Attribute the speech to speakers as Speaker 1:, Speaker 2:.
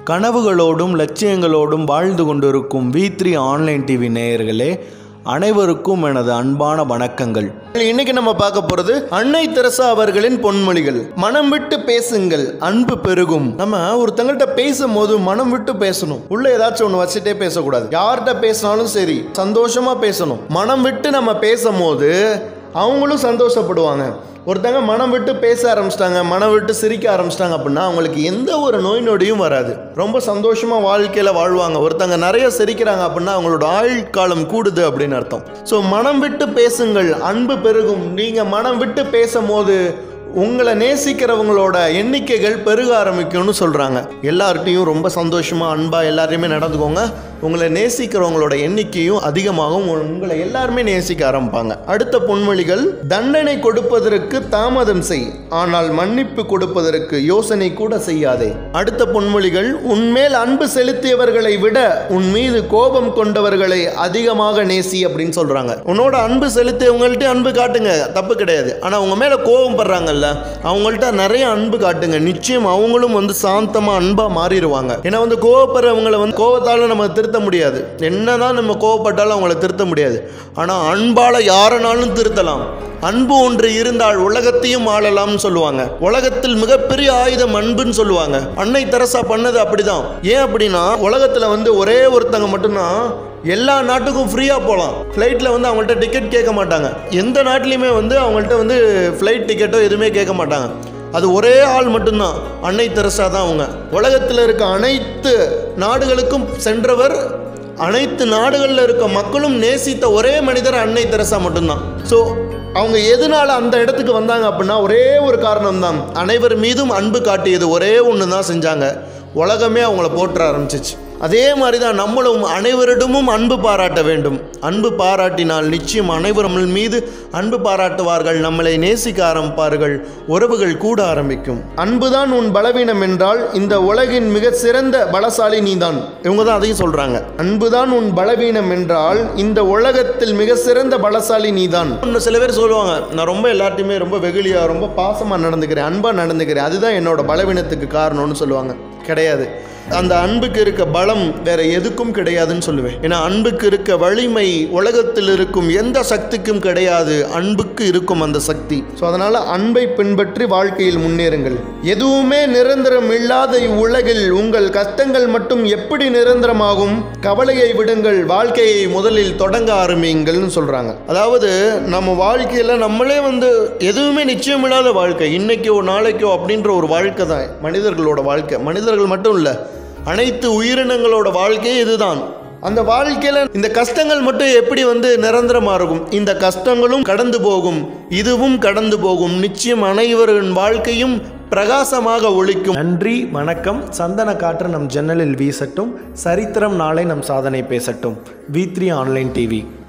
Speaker 1: கனவுகளோடும் லட்சியங்களோடும் வாழ்ந்து கொண்டிருக்கும் we three online TV நேயர்களே அனைவருக்கும் எனது அன்பான வணக்கங்கள் இன்னைக்கு நம்ம பார்க்க போறது அன்னை தெரசா அவர்களின் பொன்மொழிகள் மனம் விட்டு பேசுங்கள் அன்பு பெருகும் நம்ம ஒருத்தங்கள்ட்ட பேசும்போது மனம் விட்டு பேசணும் உள்ள ஏதாச்சும் ஒன்று வச்சுட்டே பேசக்கூடாது யார்கிட்ட பேசினாலும் சரி சந்தோஷமா பேசணும் மனம் விட்டு நம்ம பேசும்போது அவங்களும் சந்தோஷப்படுவாங்க ஒருத்தங்க மனம் விட்டு பேச ஆரம்பிச்சிட்டாங்க மனம் விட்டு சிரிக்க ஆரம்பிச்சிட்டாங்க அப்படின்னா அவங்களுக்கு எந்த ஒரு நோய் நொடியும் வராது ரொம்ப சந்தோஷமாக வாழ்க்கையில் வாழ்வாங்க ஒருத்தங்க நிறைய சிரிக்கிறாங்க அப்படின்னா அவங்களோட ஆயுட்காலம் கூடுது அப்படின்னு அர்த்தம் ஸோ மனம் விட்டு பேசுங்கள் அன்பு பெருகும் நீங்கள் மனம் விட்டு பேசும்போது உங்களை நேசிக்கிறவங்களோட எண்ணிக்கைகள் பெருக ஆரம்பிக்கும்னு சொல்கிறாங்க எல்லார்ட்டையும் ரொம்ப சந்தோஷமாக அன்பாக எல்லாரையுமே நடந்துக்கோங்க உங்களை நேசிக்கிறவங்களோட எண்ணிக்கையும் அதிகமாகும் உங்களை எல்லாருமே நேசிக்க ஆரம்பிப்பாங்க அடுத்த பொன்மொழிகள் தண்டனை கொடுப்பதற்கு தாமதம் செய் ஆனால் மன்னிப்பு கொடுப்பதற்கு யோசனை கூட செய்யாதே அடுத்த பொன்மொழிகள் உன்மேல் அன்பு செலுத்தியவர்களை விட உன் மீது கோபம் கொண்டவர்களை அதிகமாக நேசி அப்படின்னு சொல்றாங்க உன்னோட அன்பு செலுத்தியவங்கள்ட்ட அன்பு காட்டுங்க தப்பு கிடையாது ஆனா உங்க மேல கோபம் படுறாங்கல்ல அவங்கள்ட்ட நிறைய அன்பு காட்டுங்க நிச்சயம் அவங்களும் வந்து சாந்தமா அன்பா மாறிடுவாங்க ஏன்னா வந்து கோவப்படுறவங்களை வந்து கோவத்தால நம்ம திருத்த முடியாது என்னதான் நம்ம கோவப்பட்டாலும் அவங்கள திருத்த முடியாது ஆனா அன்பால யாரனாலும் திருத்தலாம் அன்பு ஒன்று இருந்தால் உலகத்தையும் ஆளலாம்னு சொல்லுவாங்க உலகத்தில் மிகப்பெரிய ஆயுதம் அன்புன்னு சொல்லுவாங்க அன்னை தெரசா பண்ணது அப்படிதான் ஏன் அப்படின்னா உலகத்துல வந்து ஒரே ஒருத்தங்க மட்டும்தான் எல்லா நாட்டுக்கும் ஃப்ரீயாக போகலாம் ஃப்ளைட்டில் வந்து அவங்கள்ட்ட டிக்கெட் கேட்க மாட்டாங்க எந்த நாட்டிலையுமே வந்து அவங்கள்ட்ட வந்து ஃப்ளைட் டிக்கெட்டோ எதுவுமே கேட்க மாட்டாங்க அது ஒரே ஆள் மட்டும்தான் அன்னை தெரசா தான் அவங்க உலகத்தில் இருக்க அனைத்து நாடுகளுக்கும் சென்றவர் அனைத்து நாடுகளில் இருக்க மக்களும் நேசித்த ஒரே மனிதர் அன்னை தெரசா மட்டும்தான் ஸோ அவங்க எதனால அந்த இடத்துக்கு வந்தாங்க அப்படின்னா ஒரே ஒரு காரணம் தான் அனைவர் மீதும் அன்பு காட்டியது ஒரே ஒன்று தான் செஞ்சாங்க உலகமே அவங்கள போற்ற ஆரம்பிச்சிச்சு அதே மாதிரி தான் நம்மளும் அனைவரிடமும் அன்பு பாராட்ட வேண்டும் அன்பு பாராட்டினால் நிச்சயம் அனைவரும் மீது அன்பு பாராட்டுவார்கள் நம்மளை நேசிக்க ஆரம்பிப்பார்கள் உறவுகள் கூட ஆரம்பிக்கும் அன்புதான் உன் பலவீனம் என்றால் இந்த உலகின் மிக சிறந்த பலசாலி நீதான் இவங்க தான் அதையும் சொல்றாங்க அன்புதான் உன் பலவீனம் என்றால் இந்த உலகத்தில் மிக சிறந்த பலசாலி நீதான் இன்னும் சில பேர் சொல்லுவாங்க நான் ரொம்ப எல்லார்ட்டையுமே ரொம்ப வெகுளியா ரொம்ப பாசமா நடந்துக்கிறேன் அன்பா நடந்துக்கிறேன் அதுதான் என்னோட பலவீனத்துக்கு காரணம்னு சொல்லுவாங்க கிடையாது அந்த அன்புக்கு இருக்க பலம் வேற எதுக்கும் கிடையாதுன்னு சொல்லுவேன் ஏன்னா அன்புக்கு இருக்க வலிமை உலகத்தில் இருக்கும் எந்த சக்திக்கும் கிடையாது அன்புக்கு இருக்கும் அந்த சக்தி ஸோ அதனால அன்பை பின்பற்றி வாழ்க்கையில் முன்னேறுங்கள் எதுவுமே நிரந்தரம் இல்லாத இவ்வுலகில் உங்கள் கஷ்டங்கள் மட்டும் எப்படி நிரந்தரமாகும் கவலையை விடுங்கள் வாழ்க்கையை முதலில் தொடங்க ஆரம்பிங்கள்னு சொல்றாங்க அதாவது நம்ம வாழ்க்கையில நம்மளே வந்து எதுவுமே நிச்சயமில்லாத வாழ்க்கை இன்னைக்கோ நாளைக்கோ அப்படின்ற ஒரு வாழ்க்கை தான் மனிதர்களோட வாழ்க்கை மனிதர்கள் மட்டும் இல்லை அனைத்து உயிரினங்களோட வாழ்க்கையே இதுதான் அந்த வாழ்க்கையில இந்த கஷ்டங்கள் மட்டும் எப்படி வந்து நிரந்தரமா இருக்கும் இந்த கஷ்டங்களும் கடந்து போகும் இதுவும் கடந்து போகும் நிச்சயம் அனைவரின் வாழ்க்கையும் பிரகாசமாக ஒழிக்கும் நன்றி வணக்கம் சந்தன காற்று நம் ஜன்னலில் வீசட்டும் சரித்திரம் நாளை நம் சாதனை பேசட்டும் வி த்ரீ ஆன்லைன் டிவி